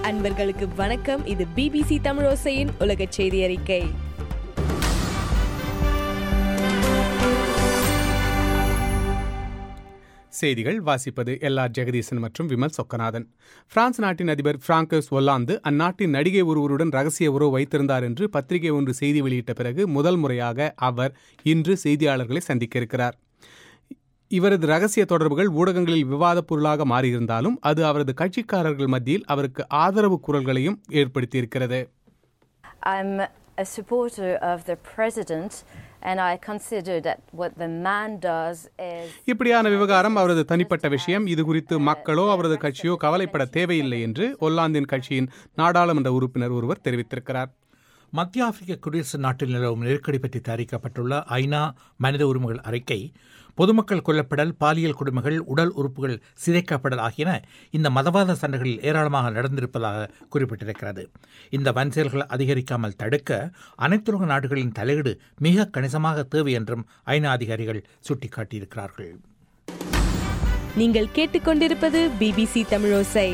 அன்பர்களுக்கு வணக்கம் இது பிபிசி தமிழோசையின் உலக செய்தி அறிக்கை செய்திகள் வாசிப்பது எல் ஆர் ஜெகதீசன் மற்றும் விமல் சொக்கநாதன் பிரான்ஸ் நாட்டின் அதிபர் பிராங்கோஸ் ஒல்லாந்து அந்நாட்டின் நடிகை ஒருவருடன் ரகசிய உறவு வைத்திருந்தார் என்று பத்திரிகை ஒன்று செய்தி வெளியிட்ட பிறகு முதல் முறையாக அவர் இன்று செய்தியாளர்களை சந்திக்க இருக்கிறார் இவரது ரகசிய தொடர்புகள் ஊடகங்களில் விவாதப் பொருளாக மாறியிருந்தாலும் அது அவரது கட்சிக்காரர்கள் மத்தியில் அவருக்கு ஆதரவு குரல்களையும் ஏற்படுத்தியிருக்கிறது I'm a supporter of the president, and I consider that what the man does is. இப்படியான விவகாரம் அவரது தனிப்பட்ட விஷயம் இது குறித்து மக்களோ அவரது கட்சியோ கவலைப்பட தேவையில்லை என்று ஒல்லாந்தின் கட்சியின் நாடாளுமன்ற உறுப்பினர் ஒருவர் தெரிவித்திருக்கிறார் மத்திய ஆப்பிரிக்க குடியரசு நாட்டில் நிலவும் நெருக்கடி பற்றி தயாரிக்கப்பட்டுள்ள ஐநா மனித உரிமைகள் அறிக்கை பொதுமக்கள் கொல்லப்படல் பாலியல் கொடுமைகள் உடல் உறுப்புகள் சிதைக்கப்படல் ஆகியன இந்த மதவாத சண்டைகளில் ஏராளமாக நடந்திருப்பதாக குறிப்பிட்டிருக்கிறது இந்த வன் செயல்கள் அதிகரிக்காமல் தடுக்க அனைத்துலக நாடுகளின் தலையீடு மிக கணிசமாக தேவை என்றும் ஐநா அதிகாரிகள் சுட்டிக்காட்டியிருக்கிறார்கள் நீங்கள் கேட்டுக்கொண்டிருப்பது பிபிசி தமிழோசை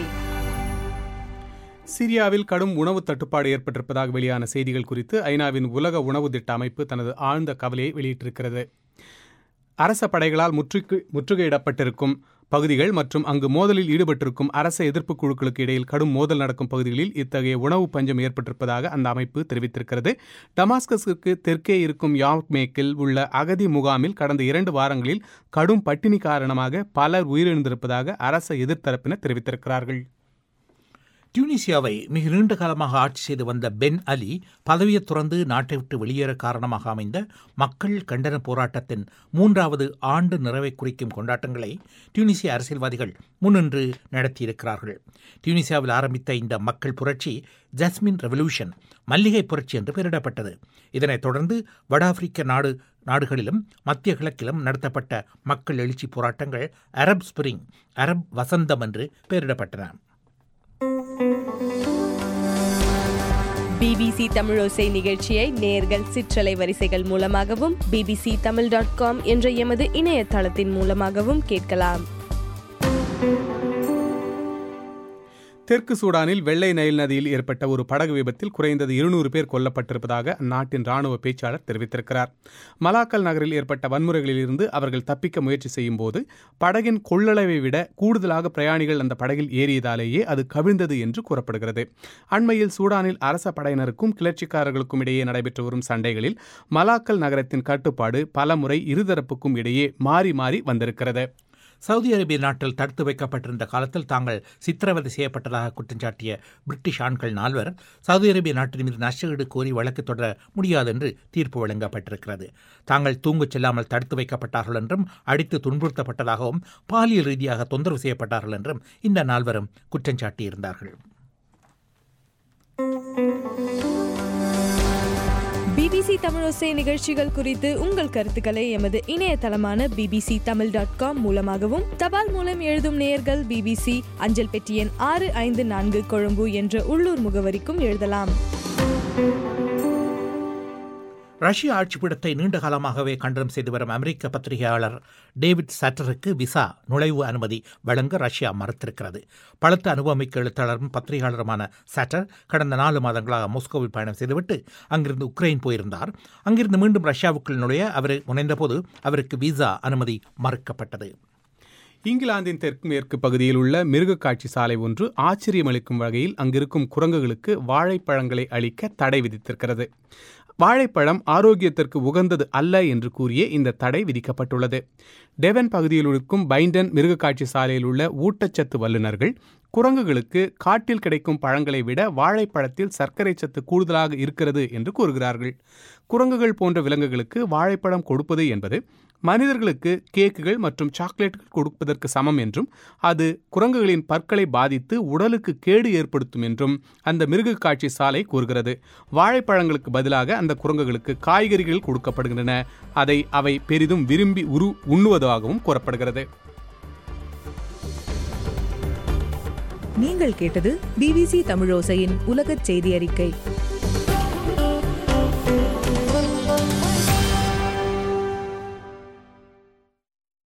சிரியாவில் கடும் உணவு தட்டுப்பாடு ஏற்பட்டிருப்பதாக வெளியான செய்திகள் குறித்து ஐநாவின் உலக உணவு திட்ட அமைப்பு தனது ஆழ்ந்த கவலையை வெளியிட்டிருக்கிறது அரச படைகளால் முற்றுகை முற்றுகையிடப்பட்டிருக்கும் பகுதிகள் மற்றும் அங்கு மோதலில் ஈடுபட்டிருக்கும் அரச எதிர்ப்பு குழுக்களுக்கு இடையில் கடும் மோதல் நடக்கும் பகுதிகளில் இத்தகைய உணவு பஞ்சம் ஏற்பட்டிருப்பதாக அந்த அமைப்பு தெரிவித்திருக்கிறது டமாஸ்கஸுக்கு தெற்கே இருக்கும் யார்க்மேக்கில் உள்ள அகதி முகாமில் கடந்த இரண்டு வாரங்களில் கடும் பட்டினி காரணமாக பலர் உயிரிழந்திருப்பதாக அரச எதிர்த்தரப்பினர் தெரிவித்திருக்கிறார்கள் டியூனிசியாவை மிக நீண்ட காலமாக ஆட்சி செய்து வந்த பென் அலி பதவியை துறந்து நாட்டை விட்டு வெளியேற காரணமாக அமைந்த மக்கள் கண்டன போராட்டத்தின் மூன்றாவது ஆண்டு நிறைவை குறிக்கும் கொண்டாட்டங்களை டியூனிசிய அரசியல்வாதிகள் முன்னின்று நடத்தியிருக்கிறார்கள் டியூனிசியாவில் ஆரம்பித்த இந்த மக்கள் புரட்சி ஜஸ்மின் ரெவல்யூஷன் மல்லிகை புரட்சி என்று பெயரிடப்பட்டது இதனைத் தொடர்ந்து வட ஆப்பிரிக்க நாடு நாடுகளிலும் மத்திய கிழக்கிலும் நடத்தப்பட்ட மக்கள் எழுச்சி போராட்டங்கள் அரப் ஸ்பிரிங் அரப் வசந்தம் என்று பெயரிடப்பட்டன பிபிசி தமிழோசை நிகழ்ச்சியை நேர்கள் சிற்றலை வரிசைகள் மூலமாகவும் பிபிசி தமிழ் டாட் காம் என்ற எமது இணையதளத்தின் மூலமாகவும் கேட்கலாம் தெற்கு சூடானில் வெள்ளை நைல் நதியில் ஏற்பட்ட ஒரு படகு விபத்தில் குறைந்தது இருநூறு பேர் கொல்லப்பட்டிருப்பதாக அந்நாட்டின் ராணுவ பேச்சாளர் தெரிவித்திருக்கிறார் மலாக்கல் நகரில் ஏற்பட்ட வன்முறைகளிலிருந்து அவர்கள் தப்பிக்க முயற்சி செய்யும் போது படகின் கொள்ளளவை விட கூடுதலாக பிரயாணிகள் அந்த படகில் ஏறியதாலேயே அது கவிழ்ந்தது என்று கூறப்படுகிறது அண்மையில் சூடானில் அரச படையினருக்கும் கிளர்ச்சிக்காரர்களுக்கும் இடையே நடைபெற்று வரும் சண்டைகளில் மலாக்கல் நகரத்தின் கட்டுப்பாடு பல முறை இருதரப்புக்கும் இடையே மாறி மாறி வந்திருக்கிறது சவுதி அரேபிய நாட்டில் தடுத்து வைக்கப்பட்டிருந்த காலத்தில் தாங்கள் சித்திரவதை செய்யப்பட்டதாக குற்றம் சாட்டிய பிரிட்டிஷ் ஆண்கள் நால்வர் சவுதி அரேபிய நாட்டின் மீது நஷ்டஈடு கோரி வழக்கு தொடர முடியாது என்று தீர்ப்பு வழங்கப்பட்டிருக்கிறது தாங்கள் தூங்கச் செல்லாமல் தடுத்து வைக்கப்பட்டார்கள் என்றும் அடித்து துன்புறுத்தப்பட்டதாகவும் பாலியல் ரீதியாக தொந்தரவு செய்யப்பட்டார்கள் என்றும் இந்த நால்வரும் குற்றம் சாட்டியிருந்தார்கள் பிபிசி தமிழோசை நிகழ்ச்சிகள் குறித்து உங்கள் கருத்துக்களை எமது இணையதளமான பிபிசி தமிழ் டாட் காம் மூலமாகவும் தபால் மூலம் எழுதும் நேயர்கள் பிபிசி அஞ்சல் பெட்டி எண் ஆறு ஐந்து நான்கு கொழும்பு என்ற உள்ளூர் முகவரிக்கும் எழுதலாம் ரஷ்ய ஆட்சிப்பிடத்தை நீண்ட காலமாகவே கண்டனம் செய்து வரும் அமெரிக்க பத்திரிகையாளர் டேவிட் சட்டருக்கு விசா நுழைவு அனுமதி வழங்க ரஷ்யா மறுத்திருக்கிறது பலத்த அனுபவமிக்க எழுத்தாளரும் பத்திரிகையாளருமான சட்டர் கடந்த நாலு மாதங்களாக மாஸ்கோவில் பயணம் செய்துவிட்டு அங்கிருந்து உக்ரைன் போயிருந்தார் அங்கிருந்து மீண்டும் ரஷ்யாவுக்குள் நுழைய அவர் முனைந்தபோது அவருக்கு விசா அனுமதி மறுக்கப்பட்டது இங்கிலாந்தின் தெற்கு மேற்கு பகுதியில் உள்ள மிருகக் காட்சி சாலை ஒன்று ஆச்சரியமளிக்கும் வகையில் அங்கிருக்கும் குரங்குகளுக்கு வாழைப்பழங்களை அளிக்க தடை விதித்திருக்கிறது வாழைப்பழம் ஆரோக்கியத்திற்கு உகந்தது அல்ல என்று கூறிய இந்த தடை விதிக்கப்பட்டுள்ளது டெவன் பகுதியில் இருக்கும் பைண்டன் மிருகக்காட்சி சாலையில் உள்ள ஊட்டச்சத்து வல்லுநர்கள் குரங்குகளுக்கு காட்டில் கிடைக்கும் பழங்களை விட வாழைப்பழத்தில் சர்க்கரை சத்து கூடுதலாக இருக்கிறது என்று கூறுகிறார்கள் குரங்குகள் போன்ற விலங்குகளுக்கு வாழைப்பழம் கொடுப்பது என்பது மனிதர்களுக்கு கேக்குகள் மற்றும் சாக்லேட்டுகள் கொடுப்பதற்கு சமம் என்றும் அது குரங்குகளின் பற்களை பாதித்து உடலுக்கு கேடு ஏற்படுத்தும் என்றும் அந்த மிருக காட்சி சாலை கூறுகிறது வாழைப்பழங்களுக்கு பதிலாக அந்த குரங்குகளுக்கு காய்கறிகள் கொடுக்கப்படுகின்றன அதை அவை பெரிதும் விரும்பி உரு உண்ணுவதாகவும் கூறப்படுகிறது நீங்கள் கேட்டது பிபிசி தமிழோசையின் உலகச் செய்தி அறிக்கை